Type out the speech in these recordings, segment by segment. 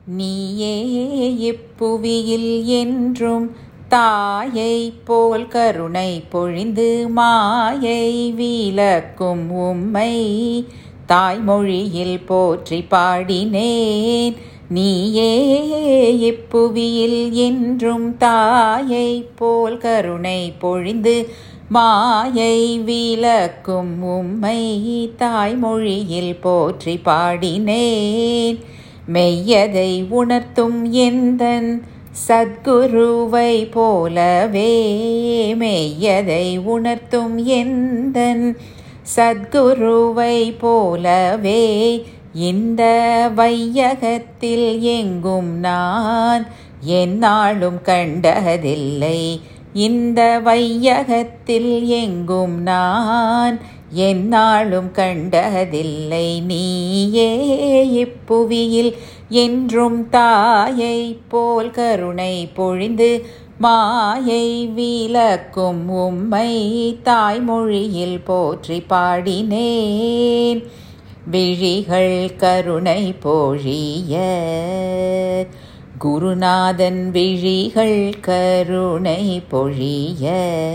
நீயே இப்புவியில் என்றும் தாயைப் போல் கருணை பொழிந்து மாயை விலக்கும் உம்மை தாய்மொழியில் போற்றி பாடினேன் நீயே இப்புவியில் என்றும் தாயைப் போல் கருணை பொழிந்து மாயை விலக்கும் உம்மை தாய்மொழியில் போற்றி பாடினேன் மெய்யதை உணர்த்தும் எந்தன் சத்குருவை போலவே மெய்யதை உணர்த்தும் எந்தன் சத்குருவை போலவே இந்த வையகத்தில் எங்கும் நான் எந்நாளும் கண்டதில்லை இந்த வையகத்தில் எங்கும் நான் எந்நாளும் கண்டதில்லை நீயே இப்புவியில் என்றும் தாயைப் போல் கருணை பொழிந்து மாயை விலக்கும் உம்மை தாய்மொழியில் போற்றி பாடினேன் விழிகள் கருணை பொழிய குருநாதன் விழிகள் கருணை பொழிய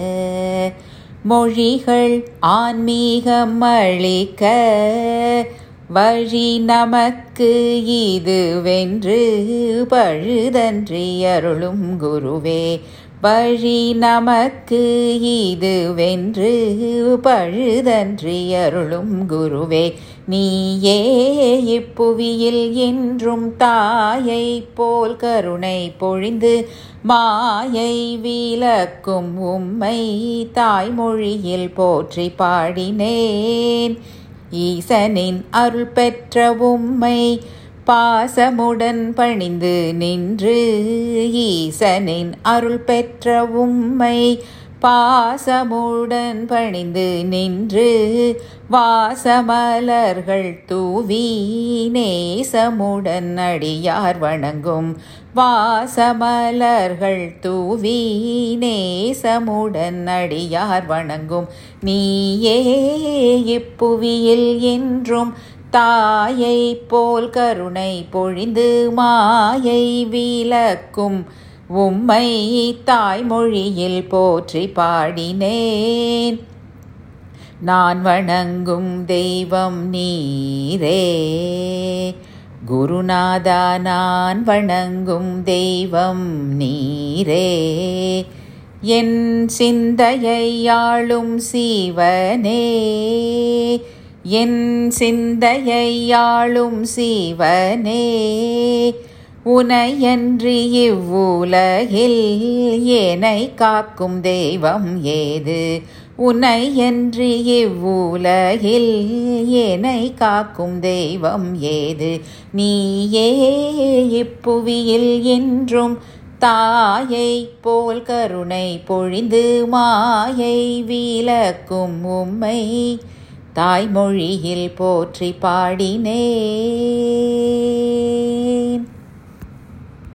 மொழிகள் ஆன்மீகம் அளிக்க வழி நமக்கு இதுவென்று பழுதன்றி அருளும் குருவே வழி நமக்கு இதுவென்று பழுதன்றி அருளும் குருவே நீயே இப்புவியில் என்றும் தாயைப் போல் கருணை பொழிந்து மாயை விலக்கும் உம்மை தாய்மொழியில் போற்றி பாடினேன் ஈசனின் அருள் பெற்ற உம்மை பாசமுடன் பணிந்து நின்று ஈசனின் அருள் பெற்ற உம்மை பாசமுடன் பணிந்து நின்று வாசமலர்கள் தூவி நேசமுடன் அடியார் வணங்கும் வாசமலர்கள் தூவி நேசமுடன் அடியார் வணங்கும் நீயே இப்புவியில் என்றும் தாயைப் போல் கருணை பொழிந்து மாயை விலக்கும் உம்மை தாய்மொழியில் போற்றி பாடினேன் நான் வணங்கும் தெய்வம் நீரே குருநாதா நான் வணங்கும் தெய்வம் நீரே என் சிந்தையை ஆளும் சீவனே என் சிந்தையை ஆளும் சீவனே உனையன்றி இவ்வுலகில் ஏனை காக்கும் தெய்வம் ஏது உனையன்றி இவ்வுலகில் ஏனை காக்கும் தெய்வம் ஏது நீயே இப்புவியில் என்றும் தாயைப் போல் கருணை பொழிந்து மாயை விலக்கும் உம்மை தாய்மொழியில் போற்றி பாடினே